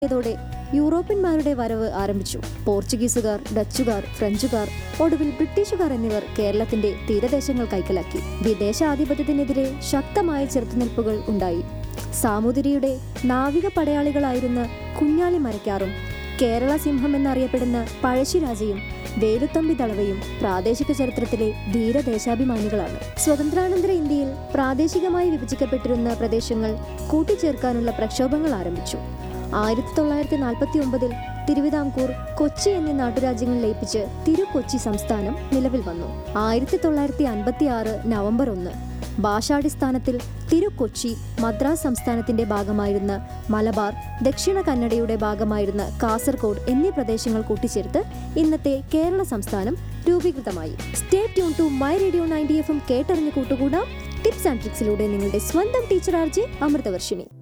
യതോടെ യൂറോപ്യന്മാരുടെ വരവ് ആരംഭിച്ചു പോർച്ചുഗീസുകാർ ഡച്ചുകാർ ഫ്രഞ്ചുകാർ ഒടുവിൽ ബ്രിട്ടീഷുകാർ എന്നിവർ കേരളത്തിന്റെ തീരദേശങ്ങൾ കൈക്കലാക്കി വിദേശാധിപത്യത്തിനെതിരെ ശക്തമായ ചെറുത്തുനിൽപ്പുകൾ ഉണ്ടായി സാമൂതിരിയുടെ നാവിക പടയാളികളായിരുന്ന കുഞ്ഞാലി മരക്കാറും കേരള സിംഹം എന്നറിയപ്പെടുന്ന പഴശ്ശിരാജയും വേലുത്തമ്പി ദളവയും പ്രാദേശിക ചരിത്രത്തിലെ ധീരദേശാഭിമാനികളാണ് സ്വതന്ത്രാനന്തര ഇന്ത്യയിൽ പ്രാദേശികമായി വിഭജിക്കപ്പെട്ടിരുന്ന പ്രദേശങ്ങൾ കൂട്ടിച്ചേർക്കാനുള്ള പ്രക്ഷോഭങ്ങൾ ആരംഭിച്ചു ആയിരത്തി തൊള്ളായിരത്തി നാൽപ്പത്തി ഒമ്പതിൽ തിരുവിതാംകൂർ കൊച്ചി എന്നീ നാട്ടുരാജ്യങ്ങൾ ലയിപ്പിച്ച് തിരു കൊച്ചി സംസ്ഥാനം നിലവിൽ വന്നു ആയിരത്തി തൊള്ളായിരത്തി അൻപത്തി ആറ് നവംബർ ഒന്ന് ഭാഷാടിസ്ഥാനത്തിൽ തിരു കൊച്ചി മദ്രാസ് സംസ്ഥാനത്തിന്റെ ഭാഗമായിരുന്ന മലബാർ ദക്ഷിണ കന്നഡയുടെ ഭാഗമായിരുന്ന കാസർഗോഡ് എന്നീ പ്രദേശങ്ങൾ കൂട്ടിച്ചേർത്ത് ഇന്നത്തെ കേരള സംസ്ഥാനം രൂപീകൃതമായി stay tune to my radio ninety F M കേട്ടറിഞ്ഞ് കൂട്ടുകൂടാം ടിപ്സ് ആൻഡ് ട്രിക്സിലൂടെ നിങ്ങളുടെ സ്വന്തം ടീച്ചർ ആർജി അമൃതവർഷിണി